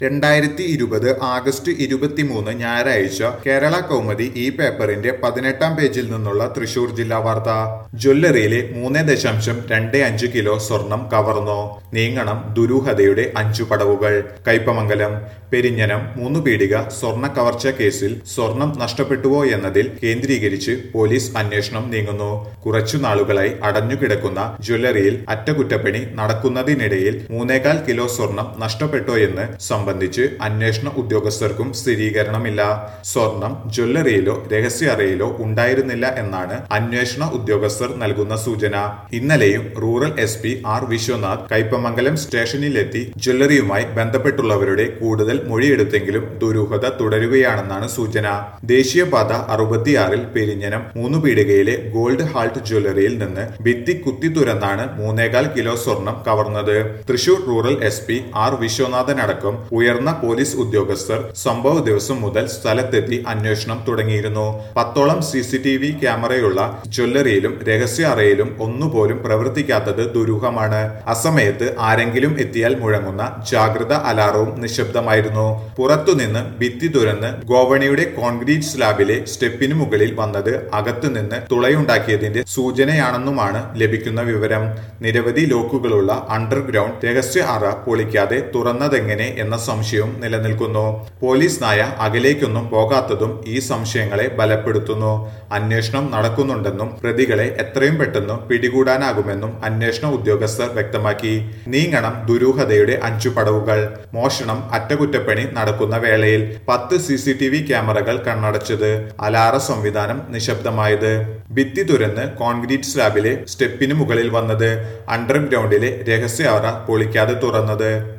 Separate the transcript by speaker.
Speaker 1: രണ്ടായിരത്തി ഇരുപത് ആഗസ്റ്റ് ഇരുപത്തിമൂന്ന് ഞായറാഴ്ച കേരള കൗമുദി ഈ പേപ്പറിന്റെ പതിനെട്ടാം പേജിൽ നിന്നുള്ള തൃശൂർ ജില്ലാ വാർത്ത ജ്വല്ലറിയിലെ മൂന്ന് ദശാംശം രണ്ട് അഞ്ച് കിലോ സ്വർണം കവർന്നു നീങ്ങണം ദുരൂഹതയുടെ അഞ്ചു പടവുകൾ കയ്പമംഗലം പെരിഞ്ഞനം മൂന്ന് പീടിക സ്വർണ്ണ കവർച്ച കേസിൽ സ്വർണം നഷ്ടപ്പെട്ടുവോ എന്നതിൽ കേന്ദ്രീകരിച്ച് പോലീസ് അന്വേഷണം നീങ്ങുന്നു കുറച്ചു നാളുകളായി അടഞ്ഞുകിടക്കുന്ന ജ്വല്ലറിയിൽ അറ്റകുറ്റപ്പണി നടക്കുന്നതിനിടയിൽ മൂന്നേകാൽ കിലോ സ്വർണം നഷ്ടപ്പെട്ടോ എന്ന് സംബന്ധിച്ച് അന്വേഷണ ഉദ്യോഗസ്ഥർക്കും സ്ഥിരീകരണമില്ല സ്വർണം ജ്വല്ലറിയിലോ രഹസ്യ അറയിലോ ഉണ്ടായിരുന്നില്ല എന്നാണ് അന്വേഷണ ഉദ്യോഗസ്ഥർ നൽകുന്ന സൂചന ഇന്നലെയും rural S P R Vishwanath Kaipamangalam സ്റ്റേഷനിലെത്തി ജ്വല്ലറിയുമായി ബന്ധപ്പെട്ടുള്ളവരുടെ കൂടുതൽ മൊഴിയെടുത്തെങ്കിലും ദുരൂഹത തുടരുകയാണെന്നാണ് സൂചന ദേശീയപാത അറുപത്തിയാറിൽ പെരിഞ്ഞനം മൂന്ന് പീടികയിലെ ഗോൾഡ് ഹാൾട്ട് ജ്വല്ലറിയിൽ നിന്ന് ഭിത്തി കുത്തി തുരന്നാണ് മൂന്നേകാൽ കിലോ സ്വർണം കവർന്നത് Thrissur rural S P R Viswanathan അടക്കം ഉയർന്ന പോലീസ് ഉദ്യോഗസ്ഥർ സംഭവ ദിവസം മുതൽ സ്ഥലത്തെത്തി അന്വേഷണം തുടങ്ങിയിരുന്നു പത്തോളം സി സി ടി വി ക്യാമറയുള്ള ജ്വല്ലറിയിലും രഹസ്യ അറയിലും ഒന്നുപോലും പ്രവർത്തിക്കാത്തത് ദുരൂഹമാണ് അസമയത്ത് ആരെങ്കിലും എത്തിയാൽ മുഴങ്ങുന്ന ജാഗ്രത അലാറവും നിശബ്ദമായിരുന്നു പുറത്തുനിന്ന് ഭിത്തി തുരന്ന് ഗോവണിയുടെ കോൺക്രീറ്റ് സ്ലാബിലെ സ്റ്റെപ്പിന് മുകളിൽ വന്നത് അകത്തുനിന്ന് തുളയുണ്ടാക്കിയതിന്റെ സൂചനയാണെന്നുമാണ് ലഭിക്കുന്ന വിവരം നിരവധി ലോക്കുകളുള്ള അണ്ടർഗ്രൗണ്ട് രഹസ്യ അറ പൊളിക്കാതെ തുറന്നതെങ്ങനെ എന്ന സംശയവും നിലനിൽക്കുന്നു പോലീസ് നായ അകലേക്കൊന്നും പോകാത്തതും ഈ സംശയങ്ങളെ ബലപ്പെടുത്തുന്നു അന്വേഷണം നടക്കുന്നുണ്ടെന്നും പ്രതികളെ എത്രയും പെട്ടെന്ന് പിടികൂടാനാകുമെന്നും അന്വേഷണ ഉദ്യോഗസ്ഥർ വ്യക്തമാക്കി നീങ്ങണം ദുരൂഹതയുടെ അഞ്ചു പടവുകൾ മോഷണം അറ്റകുറ്റപ്പണി നടക്കുന്ന വേളയിൽ പത്ത് സി സി ടി വി ക്യാമറകൾ കണ്ണടച്ചത് അലാറ സംവിധാനം നിശബ്ദമായത് ഭിത്തി തുരന്ന് കോൺക്രീറ്റ് സ്ലാബിലെ സ്റ്റെപ്പിന് മുകളിൽ വന്നത് അണ്ടർഗ്രൗണ്ടിലെ രഹസ്യ അറ പൊളിക്കാതെ തുറന്നത്